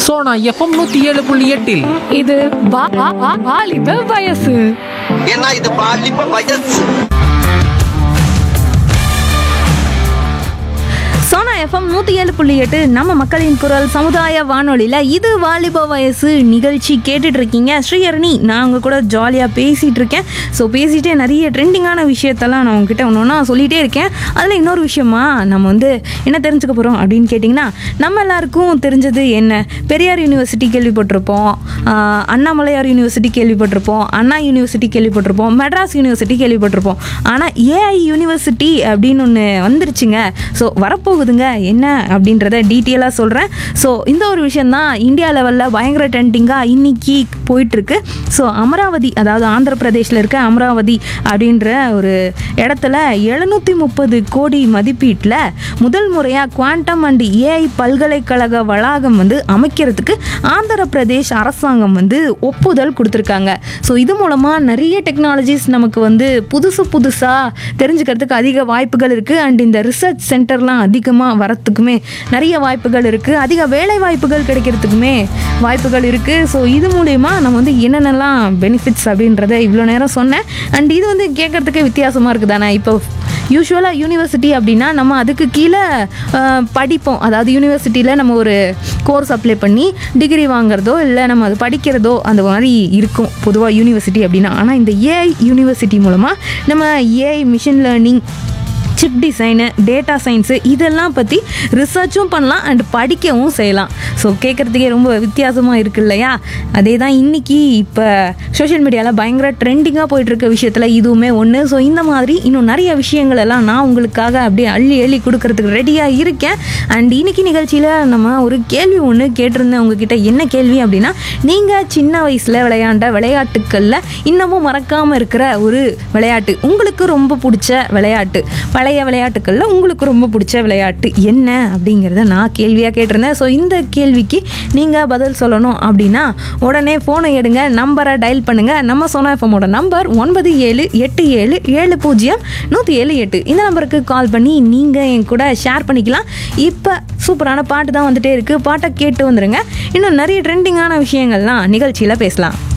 Sona FM நூத்தி ஏழு புள்ளி எட்டில் இது வா- வா- வா- வாலிப வயசு ஏன்னா இது பாலிப்ப வயசு சோனா எஃப்எம் நூற்றி ஏழு புள்ளி எட்டு நம்ம மக்களின் குரல் சமுதாய வானொலியில் இது வாலிப வயசு நிகழ்ச்சி கேட்டுட்டு இருக்கீங்க ஸ்ரீஹரணி நான் உங்க கூட ஜாலியாக பேசிகிட்டு இருக்கேன் ஸோ பேசிகிட்டே நிறைய ட்ரெண்டிங்கான விஷயத்தெல்லாம் நான் உங்ககிட்ட ஒன்று ஒன்றா சொல்லிகிட்டே இருக்கேன் அதில் இன்னொரு விஷயமா நம்ம வந்து என்ன தெரிஞ்சுக்க போகிறோம் அப்படின்னு கேட்டிங்கன்னா நம்ம எல்லாருக்கும் தெரிஞ்சது என்ன பெரியார் யூனிவர்சிட்டி கேள்விப்பட்டிருப்போம் ஆஹ் அண்ணாமலையார் யூனிவர்சிட்டி கேள்விப்பட்டிருப்போம் அண்ணா யூனிவர்சிட்டி கேள்விப்பட்டிருப்போம் மெட்ராஸ் யூனிவர்சிட்டி கேள்விப்பட்டிருப்போம் ஆனால் ஏஐ யூனிவர்சிட்டி அப்படின்னு ஒன்று வந்துருச்சுங்க ஸோ வரப்போகுதுங்க என்ன அப்படின்றத டீட்டெயிலாக சொல்கிறேன் ஸோ இந்த ஒரு விஷயந்தான் இந்தியா லெவலில் பயங்கர ட்ரெண்டிங்காக இன்னைக்கு போயிட்டுருக்கு ஸோ அமராவதி அதாவது ஆந்திர பிரதேஷில் இருக்க அமராவதி அப்படின்ற ஒரு இடத்துல எழுநூற்றி முப்பது கோடி மதிப்பீட்டில் முதல் முறையாக குவாண்டம் அண்ட் ஏஐ பல்கலைக்கழக வளாகம் வந்து அமைக்கிறதுக்கு ஆந்திர பிரதேஷ் அரசாங்கம் வந்து ஒப்புதல் கொடுத்துருக்காங்க ஸோ இது மூலமாக நிறைய டெக்னாலஜிஸ் நமக்கு வந்து புதுசு புதுசாக தெரிஞ்சுக்கிறதுக்கு அதிக வாய்ப்புகள் இருக்குது அண்ட் இந்த ரிசர்ச் சென்டர்லாம் அதிகமாக வரத்துக்குமே நிறைய வாய்ப்புகள் இருக்குது அதிக வேலை வாய்ப்புகள் கிடைக்கிறதுக்குமே வாய்ப்புகள் இருக்குது ஸோ இது மூலயமா நம்ம வந்து என்னென்னலாம் பெனிஃபிட்ஸ் அப்படின்றத இவ்வளோ நேரம் சொன்னேன் அண்ட் இது வந்து கேட்குறதுக்கே வித்தியாசமாக இருக்குது தானே இப்போ யூஸ்வலாக யூனிவர்சிட்டி அப்படின்னா நம்ம அதுக்கு கீழே அஹ், படிப்போம் அதாவது யூனிவர்சிட்டியில் நம்ம ஒரு கோர்ஸ் அப்ளை பண்ணி டிகிரி வாங்குறதோ இல்லை நம்ம அது படிக்கிறதோ அந்த மாதிரி இருக்கும் பொதுவாக யூனிவர்சிட்டி அப்படின்னா ஆனால் இந்த ஏஐ யூனிவர்சிட்டி மூலமாக நம்ம AI machine learning chip design data science இதெல்லாம் பற்றி ரிசர்ச்சும் பண்ணலாம் அண்ட் படிக்கவும் செய்யலாம் ஸோ கேட்குறதுக்கே ரொம்ப வித்தியாசமாக இருக்கு இல்லையா அதே தான் இன்றைக்கி இப்போ சோஷியல் மீடியாவில் பயங்கர ட்ரெண்டிங்காக போயிட்டுருக்க விஷயத்தில் இதுவுமே ஒன்று ஸோ இந்த மாதிரி இன்னும் நிறைய விஷயங்கள் எல்லாம் நான் உங்களுக்காக அப்படியே அள்ளி அள்ளி கொடுக்கறதுக்கு ரெடியாக இருக்கேன் அண்ட் இன்னைக்கு நிகழ்ச்சியில் நம்ம ஒரு கேள்வி ஒன்று கேட்டிருந்தேன் உங்ககிட்ட என்ன கேள்வி அப்படின்னா நீங்கள் சின்ன வயசில் விளையாண்ட விளையாட்டுக்களில் இன்னமும் மறக்காமல் இருக்கிற ஒரு விளையாட்டு உங்களுக்கு ரொம்ப பிடிச்ச விளையாட்டு பழைய விளையாட்டுக்களில் உங்களுக்கு ரொம்ப பிடிச்ச விளையாட்டு என்ன அப்படிங்கிறத நான் கேள்வியாக கேட்டிருந்தேன் ஸோ இந்த கேள்விக்கு நீங்கள் பதில் சொல்லணும் அப்படின்னா உடனே ஃபோனை எடுங்க நம்பரை டயல் பண்ணுங்கள் நம்ம சோனா எஃப்எம்மோட நம்பர் ஒன்பது ஏழு எட்டு ஏழு ஏழு பூஜ்ஜியம் நூற்றி ஏழு எட்டு இந்த நம்பருக்கு கால் பண்ணி நீங்கள் என் கூட ஷேர் பண்ணிக்கலாம் இப்போ சூப்பரான பாட்டு தான் வந்துட்டே இருக்குது பாட்டை கேட்டு வந்துருங்க இன்னும் நிறைய ட்ரெண்டிங்கான விஷயங்கள்லாம் நிகழ்ச்சியில் பேசலாம்